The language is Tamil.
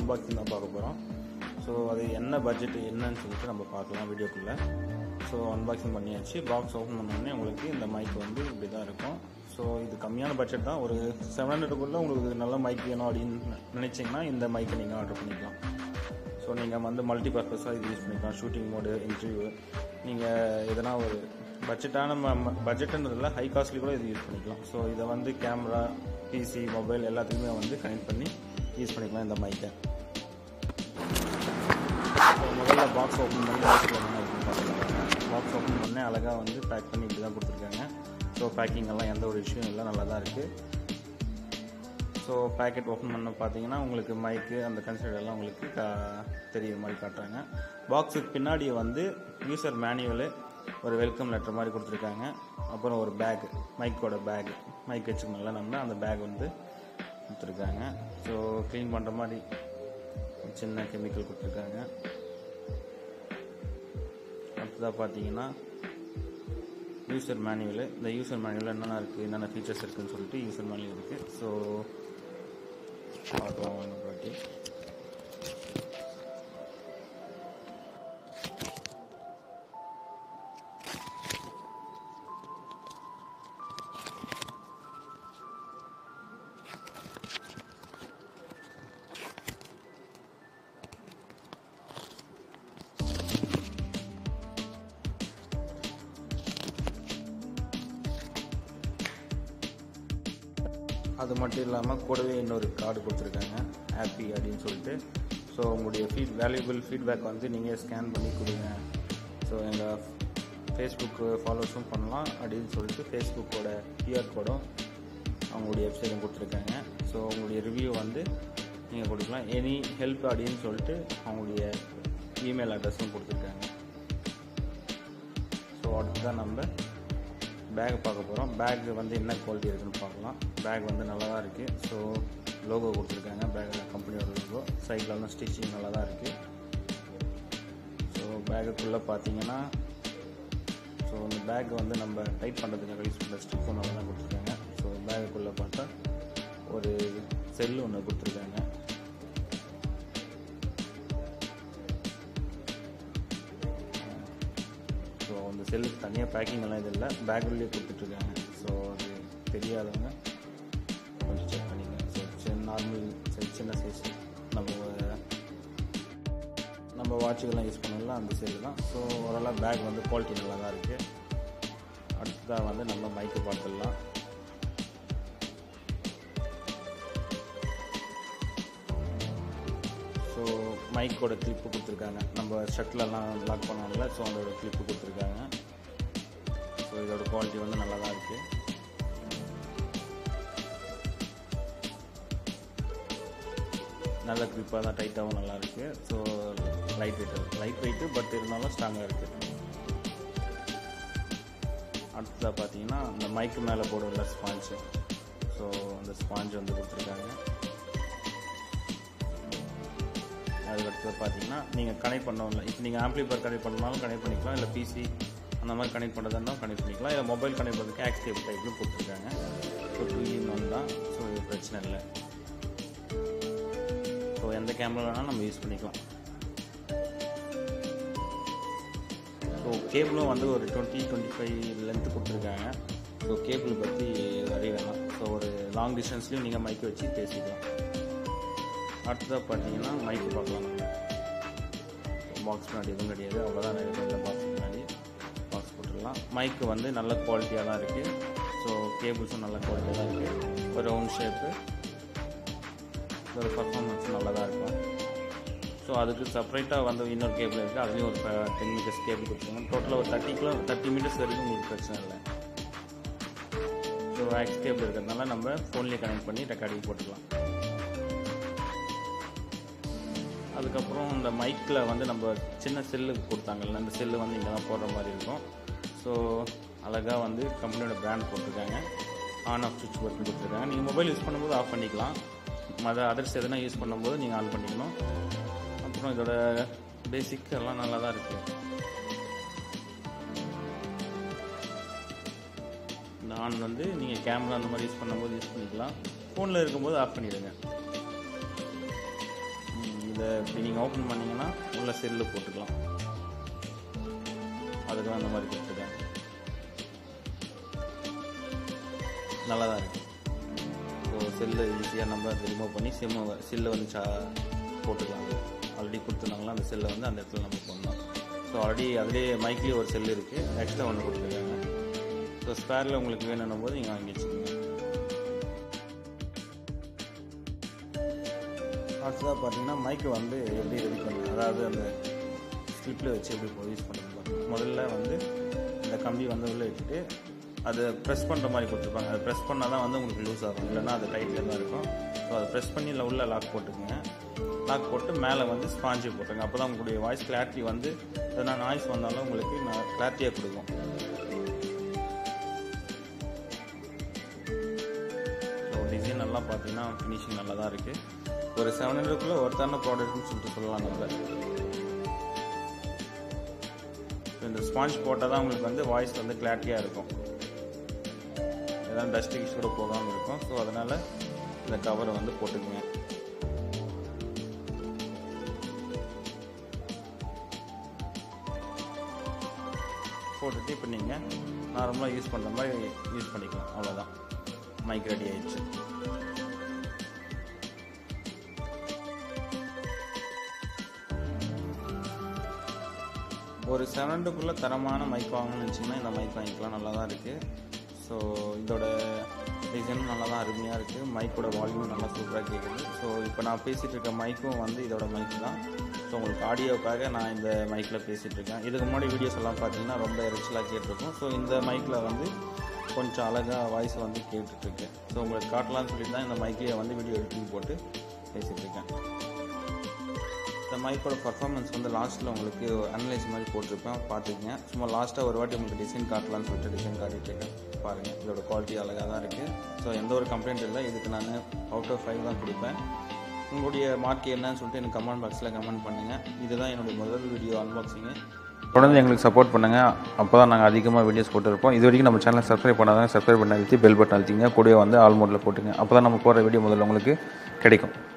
அன்பாக்சிங் தான் பார்க்க போகிறோம் ஸோ அது என்ன பட்ஜெட் என்னன்னு சொல்லிட்டு நம்ம பார்க்கலாம் வீடியோக்குள்ளே ஸோ அன்பாக்சிங் பண்ணியாச்சு பாக்ஸ் ஓப்பன் பண்ணோடனே உங்களுக்கு இந்த மைக் வந்து இப்படி தான் இருக்கும் ஸோ இது கம்மியான பட்ஜெட் தான் ஒரு செவன் ஹண்ட்ரடுக்குள்ளே உங்களுக்கு நல்ல மைக் வேணும் அப்படின்னு நினச்சிங்கன்னா இந்த மைக்கை நீங்கள் ஆர்டர் பண்ணிக்கலாம் ஸோ நீங்கள் வந்து மல்டி பர்பஸாக இது யூஸ் பண்ணிக்கலாம் ஷூட்டிங் மோடு இன்டர்வியூ நீங்கள் எதனா ஒரு பட்ஜெட்டான பட்ஜெட்டுன்றதுல ஹை காஸ்ட்லி கூட இது யூஸ் பண்ணிக்கலாம் ஸோ இதை வந்து கேமரா பிசி மொபைல் எல்லாத்துக்குமே வந்து கனெக்ட் பண்ணி யூஸ் பண்ணிக்கலாம் இந்த மைக்கை ஸோ முதல்ல பாக்ஸ் ஓப்பன் பண்ணி பாக்ஸில் என்ன இருக்குன்னு பார்த்துக்கலாம் பாக்ஸ் ஓப்பன் பண்ணி அழகாக வந்து பேக் பண்ணி இப்படி தான் கொடுத்துருக்காங்க ஸோ பேக்கிங் எல்லாம் எந்த ஒரு இஷ்யூ இல்லை நல்லா தான் இருக்குது ஸோ பேக்கெட் ஓப்பன் பண்ண பார்த்தீங்கன்னா உங்களுக்கு மைக்கு அந்த கன்சிடர் எல்லாம் உங்களுக்கு கா தெரியுற மாதிரி காட்டுறாங்க பாக்ஸுக்கு பின்னாடி வந்து யூசர் மேனுவலு ஒரு வெல்கம் லெட்டர் மாதிரி கொடுத்துருக்காங்க அப்புறம் ஒரு பேக் மைக்கோட பேக் மைக் வச்சுக்கணும்ல நம்ம அந்த பேக் வந்து கொடுத்துருக்காங்க ஸோ க்ளீன் பண்ணுற மாதிரி ஒரு சின்ன கெமிக்கல் கொடுத்துருக்காங்க அடுத்ததாக பார்த்தீங்கன்னா யூசர் மேனுவல் இந்த யூசர் மேனுவல் என்னென்ன இருக்குது என்னென்ன ஃபீச்சர்ஸ் இருக்குன்னு சொல்லிட்டு யூசர் மேனுவல் இருக்குது ஸோ பார்க்கலாம் வாங்க பாட்டி அது மட்டும் இல்லாமல் கூடவே இன்னொரு கார்டு கொடுத்துருக்காங்க ஹாப்பி அப்படின்னு சொல்லிட்டு ஸோ உங்களுடைய ஃபீட் வேல்யூபிள் ஃபீட்பேக் வந்து நீங்கள் ஸ்கேன் பண்ணி கொடுங்க ஸோ எங்கள் ஃபேஸ்புக்கு ஃபாலோஸும் பண்ணலாம் அப்படின்னு சொல்லிட்டு ஃபேஸ்புக்கோட கியூஆர் கோடும் அவங்களுடைய வெப்சைட்டும் கொடுத்துருக்காங்க ஸோ உங்களுடைய ரிவ்யூ வந்து நீங்கள் கொடுக்கலாம் எனி ஹெல்ப் அப்படின்னு சொல்லிட்டு அவங்களுடைய இமெயில் அட்ரஸும் கொடுத்துருக்காங்க ஸோ அடுத்ததான் நம்ம பேக் பார்க்க போகிறோம் பேக் வந்து என்ன குவாலிட்டி இருக்குன்னு பார்க்கலாம் பேக் வந்து நல்லா தான் இருக்குது ஸோ லோகோ கொடுத்துருக்காங்க பேக்கில் கம்பெனியோட லோகோ சைடில் வந்து ஸ்டிச்சிங் நல்லா தான் இருக்குது ஸோ பேக்குக்குள்ளே பார்த்தீங்கன்னா ஸோ இந்த பேக் வந்து நம்ம டைப் பண்ணுறதுக்காக யூஸ் பண்ணுற ஸ்டிக்கும் நல்லா தான் கொடுத்துருக்காங்க ஸோ பேக்குக்குள்ளே பார்த்தா ஒரு செல்லு ஒன்று கொடுத்துருக்காங்க ஸோ அந்த செல்லுக்கு தனியாக பேக்கிங் எல்லாம் இது இல்லை பேக்குள்ளேயே கொடுத்துட்ருக்காங்க ஸோ அது தெரியாதவங்க கொஞ்சம் செக் பண்ணிக்கங்க ஸோ சின்ன நார்மல் சைஸ் சின்ன சைஸ் நம்ம நம்ம வாட்சுக்கெல்லாம் யூஸ் பண்ணல அந்த செல்லு தான் ஸோ ஓரளவு பேக் வந்து குவாலிட்டி நல்லா தான் இருக்குது அடுத்ததாக வந்து நம்ம மைக்கு பார்த்துடலாம் ஸோ மைக்கோட கிளிப்பு கொடுத்துருக்காங்க நம்ம ஷர்ட்லலாம் லாக் பண்ணோம்ல ஸோ அதோட கிளிப்பு கொடுத்துருக்காங்க ஸோ இதோட குவாலிட்டி வந்து நல்லா தான் இருக்குது நல்ல கிளிப்பாக தான் டைட்டாகவும் நல்லா இருக்குது so light weight light weight but இருந்தாலும் ஸ்ட்ராங்காக இருக்குது அடுத்ததாக பார்த்தீங்கன்னா இந்த மைக்கு மேலே போடுவோம்ல ஸ்பாஞ்சு ஸோ அந்த ஸ்பாஞ்ச் வந்து கொடுத்துருக்காங்க அதுக்கடுத்து பார்த்தீங்கன்னா நீங்கள் கனெக்ட் பண்ணோம்ல இப்போ நீங்கள் ஆம்ப்ளிஃபயர் கனெக்ட் பண்ணாலும் கனெக்ட் பண்ணிக்கலாம் இல்லை பிசி அந்த மாதிரி கனெக்ட் பண்ணுறதா இருந்தாலும் கனெக்ட் பண்ணிக்கலாம் இல்லை மொபைல் கனெக்ட் பண்ணுறதுக்கு ஆக்ஸ் கேபிள் டைப்லையும் கொடுத்துருக்காங்க ஸோ டூ இன் ஒன் தான் ஸோ இது பிரச்சனை இல்லை ஸோ எந்த கேமரா வேணாலும் நம்ம யூஸ் பண்ணிக்கலாம் ஸோ கேபிளும் வந்து ஒரு டுவெண்ட்டி டுவெண்ட்டி ஃபைவ் லென்த்து கொடுத்துருக்காங்க ஸோ கேபிள் பற்றி வரி வேணாம் ஸோ ஒரு லாங் டிஸ்டன்ஸ்லையும் நீங்கள் மைக்கை வச்சு பேசிக்கலாம் அடுத்ததாக பார்த்தீங்கன்னா மைக்கு பார்க்கலாம் நம்ம பாக்ஸ் முன்னாடி எதுவும் கிடையாது அவ்வளோதான் இருக்குது பாக்ஸ் முன்னாடி பாக்ஸ் போட்டுடலாம் மைக்கு வந்து நல்ல குவாலிட்டியாக தான் இருக்குது ஸோ கேபிள்ஸும் நல்ல குவாலிட்டியாக தான் இருக்குது ஒரு ரவுண்ட் ஷேப்பு ஒரு பர்ஃபார்மன்ஸ் நல்லா தான் இருக்கும் ஸோ அதுக்கு செப்பரேட்டாக வந்து இன்னொரு கேபிள் இருக்குது அதுலேயும் ஒரு டென் மீட்டர்ஸ் கேபிள் கொடுத்துருங்க டோட்டலாக ஒரு தேர்ட்டி கிலோ தேர்ட்டி மீட்டர்ஸ் வரைக்கும் உங்களுக்கு பிரச்சனை இல்லை ஸோ ஆக்ஸ் கேபிள் இருக்கிறதுனால நம்ம ஃபோன்லேயே கனெக்ட் பண்ணி ரெக்கார்டிங் போட்டுக்கலாம் அதுக்கப்புறம் இந்த மைக்கில் வந்து நம்ம சின்ன செல்லு கொடுத்தாங்கல்ல அந்த செல்லு வந்து இங்கே தான் போடுற மாதிரி இருக்கும் ஸோ அழகாக வந்து கம்பெனியோட பிராண்ட் போட்டிருக்காங்க ஆன் ஆஃப் சுவிட்ச் பட்டன் கொடுத்துருக்காங்க நீங்கள் மொபைல் யூஸ் பண்ணும்போது ஆஃப் பண்ணிக்கலாம் மற்ற அதர்ஸ் எதனா யூஸ் பண்ணும்போது நீங்கள் ஆன் பண்ணிக்கணும் அப்புறம் இதோட பேசிக் எல்லாம் நல்லா தான் இருக்குது இந்த ஆன் வந்து நீங்கள் கேமரா அந்த மாதிரி யூஸ் பண்ணும்போது யூஸ் பண்ணிக்கலாம் ஃபோனில் இருக்கும்போது ஆஃப் பண்ணிவிடுங்க ம், இந்த இப்படி நீங்கள் ஓப்பன் பண்ணிங்கன்னா உள்ள செல்லு போட்டுக்கலாம் அதுக்கு தான் அந்த மாதிரி கொடுத்துருக்கேன் நல்லா தான் இருக்குது ஸோ செல்லு ஈஸியாக நம்ம அதை ரிமூவ் பண்ணி சிம்மு செல்லு வந்து சா போட்டுக்கலாம் ஆல்ரெடி கொடுத்துருந்தாங்களா அந்த செல்லை வந்து அந்த இடத்துல நம்ம பண்ணலாம் ஸோ ஆல்ரெடி அதுலேயே மைக்லேயே ஒரு செல்லு இருக்குது எக்ஸ்ட்ரா ஒன்று கொடுத்துருக்காங்க ஸோ ஸ்பேரில் உங்களுக்கு வேணும்னும் போது நீங்கள் வாங்கி வச்சுக்கோங்க அடுத்ததாக பார்த்தீங்கன்னா மைக்கு வந்து எப்படி ரெடி பண்ண அதாவது அந்த ஸ்லிப்பில் வச்சு எப்படி யூஸ் பண்ணுறது பாருங்க. முதல்ல வந்து இந்த கம்பி வந்து உள்ளே வச்சுட்டு அதை ப்ரெஸ் பண்ணுற மாதிரி கொடுத்துருப்பாங்க அதை ப்ரெஸ் பண்ணால் தான் வந்து உங்களுக்கு லூஸ் ஆகும் இல்லைன்னா அது டைட்டில் தான் இருக்கும் ஸோ அதை ப்ரெஸ் பண்ணி இல்லை உள்ள லாக் போட்டுக்கோங்க லாக் போட்டு மேலே வந்து ஸ்பாஞ்சு போட்டுருங்க அப்போ தான் உங்களுடைய வாய்ஸ் கிளாரிட்டி வந்து எதனா நாய்ஸ் வந்தாலும் உங்களுக்கு நான் கிளாரிட்டியாக கொடுக்கும் ஸோ டிசைன் நல்லா பார்த்தீங்கன்னா ஃபினிஷிங் நல்லா தான் இருக்குது ஒரு செவன் ஹண்ட்ரட்குள்ளே ஒருத்தான ப்ராடக்ட்னு சொல்லிட்டு சொல்லலாம் நம்ம ஸோ இந்த ஸ்பாஞ்ச் போட்டால் தான் உங்களுக்கு வந்து வாய்ஸ் வந்து கிளாரிட்டியாக இருக்கும் ஏதாவது டஸ்ட் கூட போகாமல் இருக்கும் ஸோ அதனால் இந்த கவரை வந்து போட்டுக்குங்க போட்டுட்டு இப்போ நீங்கள் நார்மலாக யூஸ் பண்ணுற மாதிரி யூஸ் பண்ணிக்கலாம் அவ்வளோதான் மைக் ரெடி ஆயிடுச்சு ஒரு செவன் ஹண்ட்ரடுக்குள்ளே தரமான மைக் வாங்கணும்னு வச்சிங்கன்னா இந்த மைக் வாங்கிக்கலாம் நல்லா தான் இருக்குது ஸோ இதோட டிசைனும் நல்லா தான் அருமையாக இருக்குது மைக்கோட வால்யூம் நல்லா சூப்பராக கேட்குது ஸோ இப்போ நான் பேசிகிட்டு இருக்க மைக்கும் வந்து இதோட மைக் தான் ஸோ உங்களுக்கு ஆடியோக்காக நான் இந்த மைக்கில் பேசிகிட்டு இருக்கேன் இதுக்கு முன்னாடி வீடியோஸ் எல்லாம் பார்த்தீங்கன்னா ரொம்ப இறைச்சலாக கேட்டிருக்கும் ஸோ இந்த மைக்கில் வந்து கொஞ்சம் அழகாக வாய்ஸ் வந்து கேட்டுட்ருக்கேன் ஸோ உங்களுக்கு காட்டலாம்னு சொல்லிட்டு தான் இந்த மைக்கையை வந்து வீடியோ எடிட்டிங் போட்டு பேசிகிட்டு இருக்கேன் இந்த மைக்கோட பர்ஃபார்மன்ஸ் வந்து லாஸ்ட்டில் உங்களுக்கு அனலைஸ் மாதிரி போட்டிருப்பேன் பார்த்துக்கங்க சும்மா லாஸ்ட்டாக ஒரு வாட்டி உங்களுக்கு டிசைன் காட்டலாம்னு சொல்லிட்டு டிசைன் காட்டிட்டு இருக்கேன் பாருங்கள் இதோட குவாலிட்டி அழகாக தான் இருக்குது ஸோ எந்த ஒரு கம்ப்ளைண்ட் இல்லை இதுக்கு நான் அவுட் ஆஃப் ஃபைவ் தான் கொடுப்பேன் உங்களுடைய மார்க் என்னன்னு சொல்லிட்டு எனக்கு கமெண்ட் பாக்ஸில் கமெண்ட் பண்ணுங்கள் இதுதான் என்னுடைய முதல் வீடியோ அன்பாக்சிங்கு தொடர்ந்து எங்களுக்கு சப்போர்ட் பண்ணுங்கள் அப்போ தான் நாங்கள் அதிகமாக வீடியோஸ் போட்டுருப்போம் இது வரைக்கும் நம்ம சேனலை சப்ஸ்கிரைப் பண்ணாதான் சப்ஸ்கிரைப் பண்ண அழுத்தி பெல் பட்டன் அழுத்திங்க கூடவே வந்து ஆல் மோடில் போட்டுங்க அப்போ தான் நம்ம போகிற வீடியோ முதல்ல உங்களுக்கு கிடைக்கும்